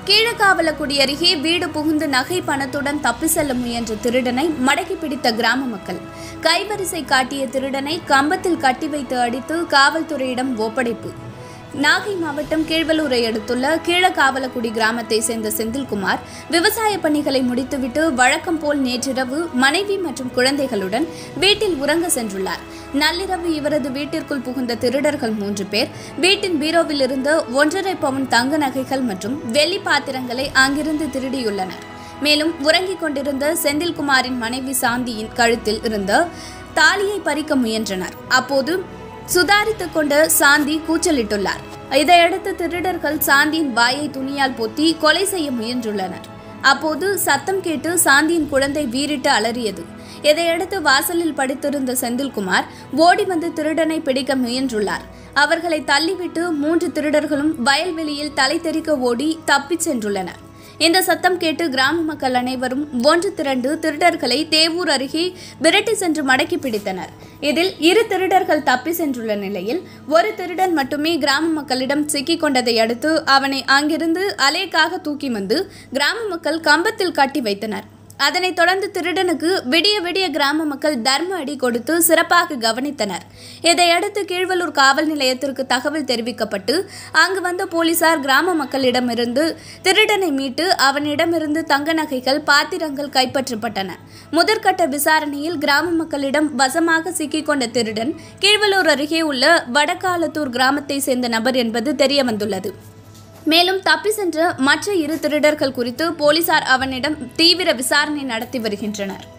கீழக்காவலக்குடி அருகே வீடு புகுந்து நகை பணத்துடன் தப்பி செல்ல முயன்ற திருடனை மடக்கி பிடித்த கிராம மக்கள் கைவரிசை காட்டிய திருடனை கம்பத்தில் கட்டி வைத்து அடித்து காவல்துறையிடம் ஒப்படைப்பு நாகை மாவட்டம் கீழ்வலூரை அடுத்துள்ள கீழக்காவலக்குடி கிராமத்தை சேர்ந்த செந்தில்குமார் விவசாய பணிகளை முடித்துவிட்டு வழக்கம் போல் நேற்றிரவு மனைவி மற்றும் குழந்தைகளுடன் வீட்டில் உறங்க சென்றுள்ளார் நள்ளிரவு இவரது வீட்டிற்குள் புகுந்த திருடர்கள் மூன்று பேர் வீட்டின் பீரோவில் இருந்த ஒன்றரை பவுன் தங்க நகைகள் மற்றும் வெள்ளி பாத்திரங்களை அங்கிருந்து திருடியுள்ளனர் மேலும் உறங்கிக் கொண்டிருந்த செந்தில்குமாரின் மனைவி சாந்தியின் கழுத்தில் இருந்த தாலியை பறிக்க முயன்றனர் அப்போது சுதாரித்துக் கொண்ட சாந்தி கூச்சலிட்டுள்ளார் இதையடுத்து திருடர்கள் சாந்தியின் வாயை துணியால் பொத்தி கொலை செய்ய முயன்றுள்ளனர் அப்போது சத்தம் கேட்டு சாந்தியின் குழந்தை வீறிட்டு அலறியது இதையடுத்து வாசலில் படுத்திருந்த செந்தில்குமார் ஓடி வந்து திருடனை பிடிக்க முயன்றுள்ளார் அவர்களை தள்ளிவிட்டு மூன்று திருடர்களும் வயல்வெளியில் தலை தெறிக்க ஓடி தப்பிச் சென்றுள்ளனர் இந்த சத்தம் கேட்டு கிராம மக்கள் அனைவரும் ஒன்று திரண்டு திருடர்களை தேவூர் அருகே விரட்டி சென்று மடக்கி பிடித்தனர் இதில் இரு திருடர்கள் தப்பி சென்றுள்ள நிலையில் ஒரு திருடன் மட்டுமே கிராம மக்களிடம் சிக்கிக் கொண்டதை அடுத்து அவனை அங்கிருந்து அலேக்காக தூக்கி வந்து கிராம மக்கள் கம்பத்தில் கட்டி வைத்தனர் அதனைத் தொடர்ந்து திருடனுக்கு விடிய விடிய கிராம மக்கள் தர்ம அடி கொடுத்து சிறப்பாக கவனித்தனர் இதையடுத்து கீழ்வலூர் காவல் நிலையத்திற்கு தகவல் தெரிவிக்கப்பட்டு அங்கு வந்த போலீசார் கிராம மக்களிடமிருந்து திருடனை மீட்டு அவனிடமிருந்து தங்க நகைகள் பாத்திரங்கள் கைப்பற்றப்பட்டன முதற்கட்ட விசாரணையில் கிராம மக்களிடம் வசமாக சிக்கிக் கொண்ட திருடன் கீழ்வலூர் அருகே உள்ள வடக்காலத்தூர் கிராமத்தை சேர்ந்த நபர் என்பது தெரியவந்துள்ளது மேலும் தப்பி சென்ற மற்ற இரு திருடர்கள் குறித்து போலீசார் அவனிடம் தீவிர விசாரணை நடத்தி வருகின்றனர்